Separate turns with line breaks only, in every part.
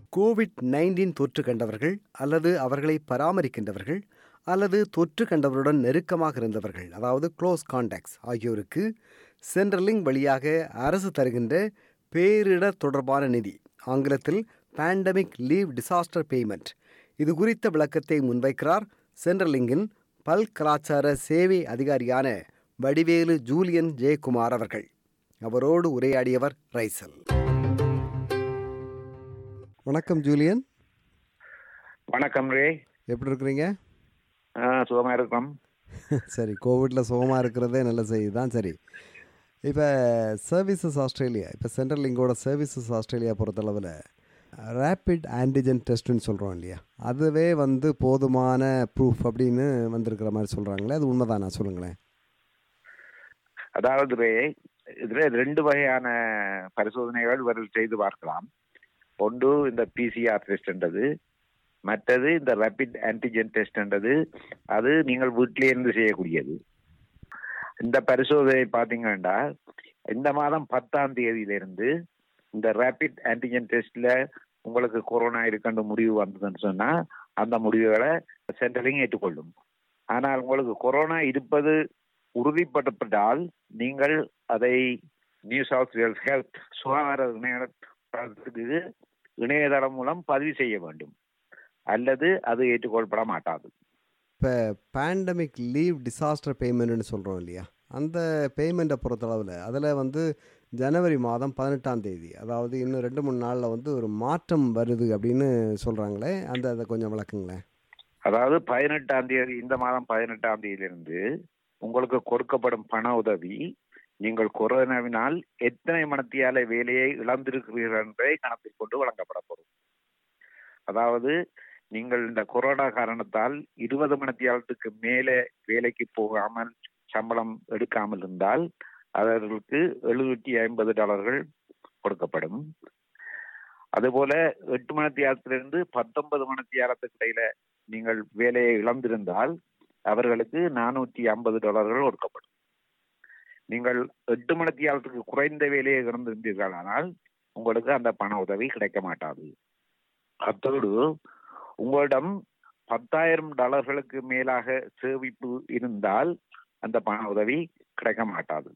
Covid nineteen தொற்று கண்டவர்கள் அல்லது அவர்களை பராமரிக்கின்றவர்கள் அல்லது தொற்று கண்டவருடன் நெருக்கமாக இருந்தவர்கள் அதாவது க்ளோஸ் கான்டாக்ட்ஸ் ஆகியோருக்கு சென்ட்ரலிங் வழியாக அரசு தருகின்ற பேரிடர் தொடர்பான நிதி ஆங்கிலத்தில் பேண்டமிக் லீவ் டிசாஸ்டர் பேமெண்ட் இது குறித்த விளக்கத்தை முன்வைக்கிறார் சென்ட்ரலிங்கின் பல் கலாச்சார சேவை அதிகாரியான வடிவேலு ஜூலியன் ஜெயக்குமார் அவர்கள் அவரோடு உரையாடியவர் ரைசல் வணக்கம் ஜூலியன்
வணக்கம் ரே
எப்படி இருக்கிறீங்க
ஆ, சுகமா இருக்கிறோம்
சரி கோவிட்டில் சுகமாக இருக்கிறதே நல்ல செய்தி தான் சரி இப்போ சர்வீசஸ் ஆஸ்திரேலியா இப்போ சென்ட்ரல் லிங்கோட சர்வீசஸ் ஆஸ்திரேலியா பொறுத்தளவில் ரேப்பிட் ஆன்டிஜென் டெஸ்ட்டுன்னு சொல்கிறோம் இல்லையா அதுவே வந்து போதுமான ப்ரூஃப் அப்படின்னு வந்திருக்கிற மாதிரி சொல்கிறாங்களே அது உண்மைதானா சொல்லுங்களேன்
அதாவது ரே இதுல ரெண்டு வகையான பரிசோதனைகள் இவர்கள் செய்து பார்க்கலாம் ஒன்று இந்த பிசிஆர் டெஸ்ட்ன்றது மற்றது இந்த ரேபிட் ஆன்டிஜென் டெஸ்ட்ன்றது அது நீங்கள் வீட்டிலே இருந்து செய்யக்கூடியது இந்த பரிசோதனை பார்த்தீங்கன்னா இந்த மாதம் பத்தாம் தேதியிலிருந்து இந்த ரேபிட் ஆன்டிஜென் டெஸ்ட்ல உங்களுக்கு கொரோனா இருக்குன்ற முடிவு வந்ததுன்னு சொன்னா அந்த முடிவுகளை சென்ட்ரலிங் ஏற்றுக்கொள்ளும் ஆனால் உங்களுக்கு கொரோனா இருப்பது உறுதிப்படுத்தப்பட்டால் நீங்கள் அதை நியூ சவுத் வேல்ஸ் ஹெல்த் சுகாதார இணையதளத்துக்கு இணையதளம் மூலம் பதிவு செய்ய வேண்டும் அல்லது அது ஏற்றுக்கொள்ளப்பட மாட்டாது
இப்போ பேண்டமிக் லீவ் டிசாஸ்டர் பேமெண்ட்னு சொல்கிறோம் இல்லையா அந்த பேமெண்ட்டை பொறுத்தளவில் அதில் வந்து ஜனவரி மாதம் பதினெட்டாம் தேதி அதாவது இன்னும் ரெண்டு மூணு நாளில் வந்து ஒரு மாற்றம் வருது அப்படின்னு சொல்கிறாங்களே அந்த அதை கொஞ்சம் விளக்குங்களேன்
அதாவது பதினெட்டாம் தேதி இந்த மாதம் பதினெட்டாம் தேதியிலிருந்து உங்களுக்கு கொடுக்கப்படும் பண உதவி நீங்கள் கொரோனாவினால் எத்தனை மணத்தியால வேலையை இழந்திருக்கிறீர்கள் என்பதை கணக்கில் கொண்டு வழங்கப்பட போகும் அதாவது நீங்கள் இந்த கொரோனா காரணத்தால் இருபது மணத்தியாலத்துக்கு மேலே வேலைக்கு போகாமல் சம்பளம் எடுக்காமல் இருந்தால் அவர்களுக்கு எழுநூற்றி ஐம்பது டாலர்கள் கொடுக்கப்படும் அதுபோல எட்டு மணத்தியாலத்திலிருந்து பத்தொன்பது மணத்தியாலத்துக்கு இடையில நீங்கள் வேலையை இழந்திருந்தால் அவர்களுக்கு நானூற்றி ஐம்பது டாலர்கள் கொடுக்கப்படும் நீங்கள் எட்டு மணத்தியாலத்துக்கு குறைந்த வேலையை இழந்திருந்தீர்களானால் உங்களுக்கு அந்த பண உதவி கிடைக்க மாட்டாது அத்தோடு உங்களிடம் பத்தாயிரம் டாலர்களுக்கு மேலாக சேமிப்பு இருந்தால் அந்த பண உதவி கிடைக்க மாட்டாது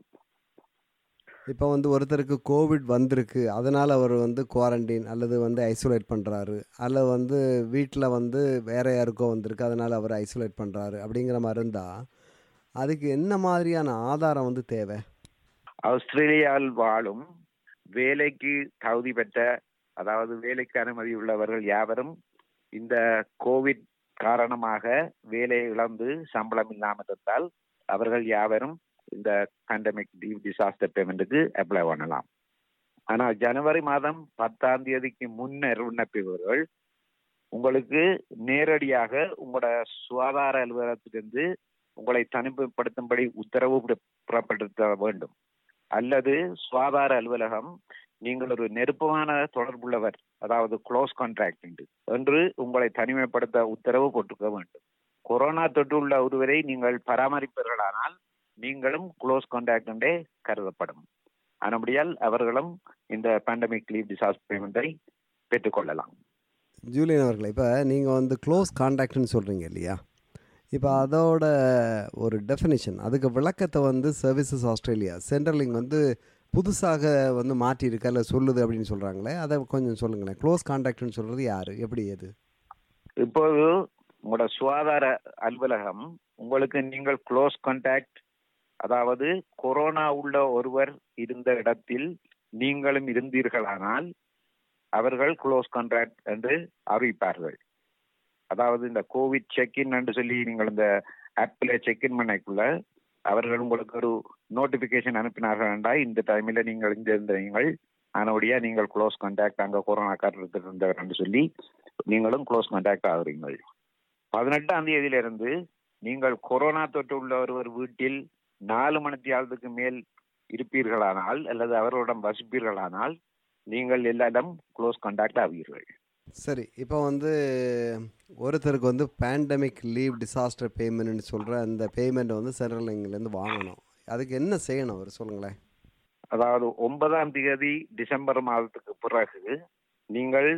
இப்போ வந்து ஒருத்தருக்கு கோவிட் வந்திருக்கு அதனால் அவர் வந்து குவாரண்டைன் அல்லது வந்து ஐசோலேட் பண்ணுறாரு அல்லது வந்து வீட்டில் வந்து வேற யாருக்கோ வந்திருக்கு அதனால் அவர் ஐசோலேட் பண்ணுறாரு அப்படிங்கிற மாதிரி இருந்தால் அதுக்கு என்ன மாதிரியான ஆதாரம் வந்து தேவை
ஆஸ்திரேலியாவில் வாழும் வேலைக்கு தகுதி பெற்ற அதாவது வேலைக்கு அனுமதி உள்ளவர்கள் யாவரும் இந்த கோவிட் காரணமாக வேலையை இழந்து சம்பளம் இல்லாமல் இருந்தால் அவர்கள் யாவரும் இந்த பேண்டமிக் லீவ் டிசாஸ்டர் பேமெண்ட்டுக்கு அப்ளை பண்ணலாம் ஆனால் ஜனவரி மாதம் பத்தாம் தேதிக்கு முன்னர் விண்ணப்பிப்பவர்கள் உங்களுக்கு நேரடியாக உங்களோட சுகாதார அலுவலகத்திலிருந்து உங்களை தனிமைப்படுத்தும்படி உத்தரவு பிற- புறப்படுத்த வேண்டும் அல்லது சுகாதார அலுவலகம் நீங்கள் ஒரு நெருப்பமான தொடர்புள்ளவர் அதாவது க்ளோஸ் கான்ட்ராக்ட் என்று உங்களை தனிமைப்படுத்த உத்தரவு போட்டுக்க வேண்டும் கொரோனா தொற்றுள்ள ஒருவரை நீங்கள் பராமரிப்பீர்களானால் நீங்களும் க்ளோஸ் கான்டாக்ட் என்றே கருதப்படும் ஆனபடியால் அவர்களும் இந்த பேண்டமிக் லீவ் டிசாஸ்டர் பேமெண்ட்டை பெற்றுக்கொள்ளலாம்
ஜூலியன் அவர்களே இப்போ நீங்கள் வந்து க்ளோஸ் கான்டாக்ட்னு சொல்கிறீங்க இல்லையா இப்போ அதோட ஒரு டெஃபினிஷன் அதுக்கு விளக்கத்தை வந்து சர்வீசஸ் ஆஸ்திரேலியா சென்ட்ரலிங் வந்து புதுசாக வந்து மாற்றிருக்கு இல்லை சொல்லுது அப்படின்னு சொல்கிறாங்களே அதை கொஞ்சம் சொல்லுங்களேன் க்ளோஸ் கான்டாக்ட்னு சொல்கிறது யார் எப்படி எது
இப்போது உங்களோட சுகாதார அலுவலகம் உங்களுக்கு நீங்கள் க்ளோஸ் கான்டாக்ட் அதாவது கொரோனா உள்ள ஒருவர் இருந்த இடத்தில் நீங்களும் இருந்தீர்களானால் அவர்கள் க்ளோஸ் கான்டாக்ட் என்று அறிவிப்பார்கள் அதாவது இந்த கோவிட் செக்இன் என்று சொல்லி நீங்கள் இந்த ஆப்பில் செக்இன் பண்ணக்குள்ள அவர்கள் உங்களுக்கு ஒரு நோட்டிபிகேஷன் அனுப்பினார்கள் என்றால் இந்த டைமில் நீங்கள் இங்க இருந்தீங்கள் ஆனபடியா நீங்கள் க்ளோஸ் கான்டாக்ட் அங்கே கொரோனா காரணத்தில் இருந்தவர் என்று சொல்லி நீங்களும் க்ளோஸ் கான்டாக்ட் ஆகுறீங்கள் பதினெட்டாம் தேதியிலிருந்து நீங்கள் கொரோனா தொற்று உள்ள ஒருவர் வீட்டில் நாலு மணித்தியாலத்துக்கு மேல் இருப்பீர்களானால் அல்லது அவர்களிடம் வசிப்பீர்களானால் நீங்கள் எல்லாரும் க்ளோஸ் கான்டாக்ட் ஆவீர்கள்
சரி இப்போ வந்து ஒருத்தருக்கு வந்து பேண்டமிக் லீவ் டிசாஸ்டர் பேமெண்ட்னு சொல்கிற அந்த பேமெண்ட்டை வந்து சென்ட்ரல் லிங்க்லேருந்து வாங்கணும் அதுக்கு என்ன செய்யணும் அவர் சொல்லுங்களேன்
அதாவது ஒன்பதாம் தேதி டிசம்பர் மாதத்துக்கு பிறகு நீங்கள்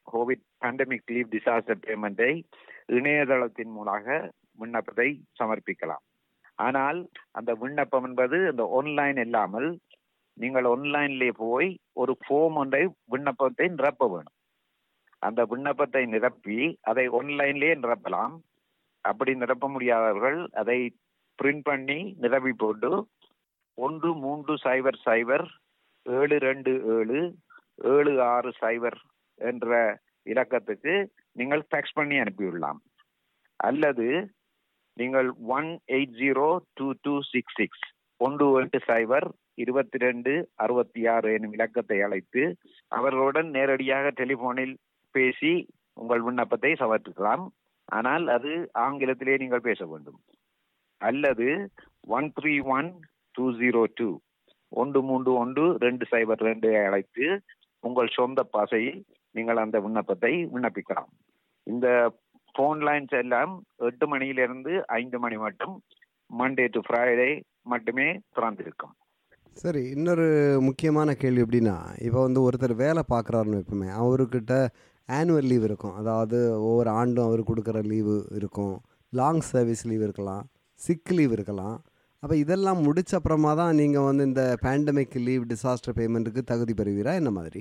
கோவிட் பேண்டமிக் லீவ் டிசாஸ்டர் பேமெண்ட்டை இணையதளத்தின் மூலமாக விண்ணப்பத்தை சமர்ப்பிக்கலாம் ஆனால் அந்த விண்ணப்பம் என்பது அந்த ஆன்லைன் இல்லாமல் நீங்கள் ஆன்லைன்லேயே போய் ஒரு ஃபோம் ஒன்றை விண்ணப்பத்தை நிரப்ப வேணும் அந்த விண்ணப்பத்தை நிரப்பி அதை ஆன்லைன்லேயே நிரப்பலாம் அப்படி நிரப்ப முடியாதவர்கள் அதை பிரிண்ட் பண்ணி நிரப்பி போட்டு ஒன்று மூன்று சைபர் சைபர் ஏழு ரெண்டு ஏழு ஏழு ஆறு சைபர் என்ற இலக்கத்துக்கு நீங்கள் ஃபேக்ஸ் பண்ணி அனுப்பிவிடலாம் அல்லது நீங்கள் one eight zero two two six six ஒன்று எட்டு சைபர் இருபத்தி ரெண்டு அறுபத்தி ஆறு எனும் இலக்கத்தை அழைத்து அவர்களுடன் நேரடியாக டெலிபோனில் பேசி உங்கள் விண்ணப்பத்தை சமர்ப்பிக்கலாம் ஆனால் அது ஆங்கிலத்திலே நீங்கள் பேச வேண்டும் அல்லது one three one two zero two ஒன்று மூன்று ஒன்று ரெண்டு சைபர் ரெண்டு அழைத்து உங்கள் சொந்த பாசையில் நீங்கள் அந்த விண்ணப்பத்தை விண்ணப்பிக்கலாம் இந்த ஃபோன் லைன்ஸ் எல்லாம் எட்டு மணியிலிருந்து ஐந்து மணி மட்டும் மண்டே டு ஃப்ரைடே மட்டுமே திறந்திருக்கும்
சரி இன்னொரு முக்கியமான கேள்வி எப்படின்னா இப்போ வந்து ஒருத்தர் வேலை பார்க்குறாருன்னு வைப்போமே அவர்கிட்ட ஆனுவல் லீவ் இருக்கும் அதாவது ஒவ்வொரு ஆண்டும் அவர் கொடுக்குற லீவு இருக்கும் லாங் சர்வீஸ் லீவ் இருக்கலாம் சிக் லீவ் இருக்கலாம் அப்போ இதெல்லாம் முடிச்ச அப்புறமா தான் நீங்கள் வந்து இந்த பேண்டமிக் லீவ் டிசாஸ்டர் பேமெண்ட்டுக்கு தகுதி பெறுவீரா என்ன மாதிரி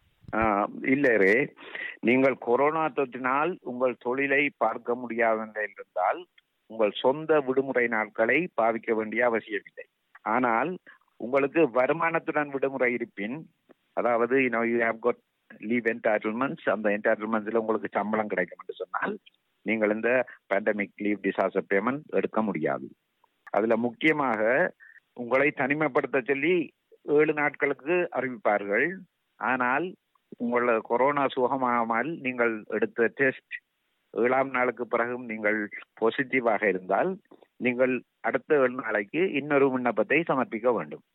இல்லரே நீங்கள் கொரோனா தொற்றினால் உங்கள் தொழிலை பார்க்க முடியாத நிலையில் இருந்தால் உங்கள் சொந்த விடுமுறை நாட்களை பாவிக்க வேண்டிய அவசியமில்லை ஆனால் உங்களுக்கு வருமானத்துடன் விடுமுறை இருப்பின் அதாவது you have got leave entitlements அந்த என்டைட்டில்மெண்ட்ஸில் உங்களுக்கு சம்பளம் கிடைக்கும் என்று சொன்னால் நீங்கள் இந்த பேண்டமிக் லீவ் டிசாஸ்டர் பேமெண்ட் எடுக்க முடியாது அதுல முக்கியமாக உங்களை தனிமைப்படுத்த சொல்லி ஏழு நாட்களுக்கு அறிவிப்பார்கள் ஆனால் உங்கள கொரோனா சுகமாகாமல் நீங்கள் எடுத்த டெஸ்ட் ஏழாம் நாளுக்கு பிறகும் நீங்கள் பாசிட்டிவாக இருந்தால் நீங்கள் அடுத்த ஏழு நாளைக்கு இன்னொரு விண்ணப்பத்தை சமர்ப்பிக்க வேண்டும்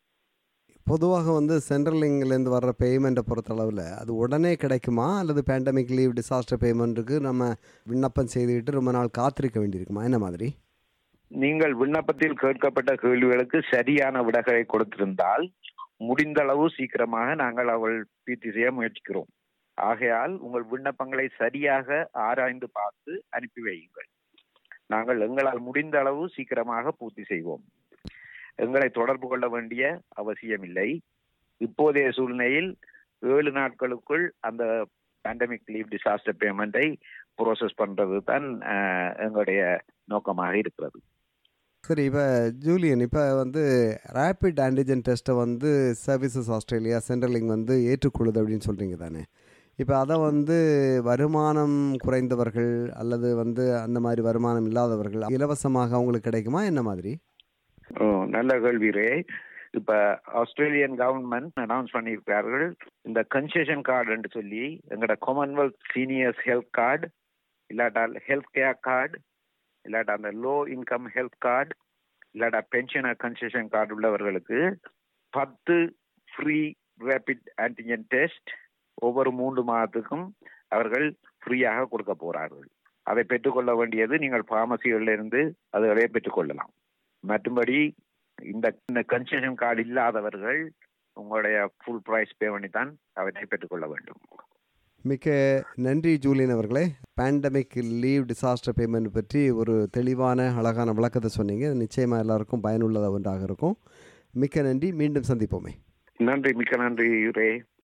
பொதுவாக வந்து சென்ட்ரலிங்லேருந்து வர்ற பேமெண்ட்டை பொறுத்தளவில் அது உடனே கிடைக்குமா அல்லது பேண்டமிக் லீவ் டிசாஸ்டர் பேமெண்ட்டுக்கு நம்ம விண்ணப்பம் செய்துவிட்டு ரொம்ப நாள் காத்திருக்க வேண்டியிருக்குமா என்ன மாதிரி
நீங்கள் விண்ணப்பத்தில் கேட்கப்பட்ட கேள்விகளுக்கு சரியான விடைகளை கொடுத்திருந்தால் முடிந்த அளவு சீக்கிரமாக நாங்கள் அவள் பூர்த்தி செய்ய முயற்சிக்கிறோம் ஆகையால் உங்கள் விண்ணப்பங்களை சரியாக ஆராய்ந்து பார்த்து அனுப்பி வையுங்கள் நாங்கள் எங்களால் முடிந்த அளவு சீக்கிரமாக பூர்த்தி செய்வோம் எங்களை தொடர்பு கொள்ள வேண்டிய அவசியமில்லை இப்போதைய சூழ்நிலையில் ஏழு நாட்களுக்குள் அந்த பேண்டமிக் லீவ் டிசாஸ்டர் பேமெண்ட்டை ப்ரோசஸ் பண்றது தான் எங்களுடைய நோக்கமாக இருக்கிறது
சரி இப்போ ஜூலியன் இப்போ வந்து ரேபிட் ஆன்டிஜன் டெஸ்ட்டை வந்து சர்வீசஸ் ஆஸ்திரேலியா சென்ட்ரலிங் வந்து ஏற்றுக்கொள்ளுது அப்படின்னு சொல்கிறீங்க தானே இப்போ அதை வந்து வருமானம் குறைந்தவர்கள் அல்லது வந்து அந்த மாதிரி வருமானம் இல்லாதவர்கள் இலவசமாக அவங்களுக்கு கிடைக்குமா என்ன மாதிரி
ஓ நல்ல கேள்விரே இப்ப ஆஸ்திரேலியன் கவர்மெண்ட் அனௌன்ஸ் பண்ணியிருக்கார்கள் இந்த கன்செஷன் கார்டுன்னு சொல்லி எங்களோட காமன்வெல்த் சீனியர்ஸ் ஹெல்த் கார்டு இல்லாட்டா ஹெல்த் கேர் கார்டு இல்லாட்டா அந்த லோ இன்கம் ஹெல்த் கார்டு இல்லாட்டா பென்ஷனர் கன்செஷன் கார்டு உள்ளவர்களுக்கு பத்து ஃப்ரீ ரேபிட் ஆன்டிஜன் டெஸ்ட் ஒவ்வொரு மூன்று மாதத்துக்கும் அவர்கள் ஃப்ரீயாக கொடுக்க போறார்கள் அதை பெற்றுக்கொள்ள வேண்டியது நீங்கள் பார்மசிகளில் இருந்து அதுகளை பெற்றுக்கொள்ளலாம் மற்றும்படி இந்த இந்த கன்செஷன் கார்டு இல்லாதவர்கள் உங்களுடைய ஃபுல் ப்ரைஸ் பே பண்ணி தான் அவற்றை பெற்றுக்கொள்ள வேண்டும்
மிக்க நன்றி ஜூலியன் அவர்களே பேண்டமிக் லீவ் டிசாஸ்டர் பேமெண்ட் பற்றி ஒரு தெளிவான அழகான விளக்கத்தை சொன்னீங்க நிச்சயமாக எல்லாருக்கும் பயனுள்ளதாக ஒன்றாக இருக்கும் மிக்க நன்றி மீண்டும் சந்திப்போமே
நன்றி மிக்க நன்றி ரே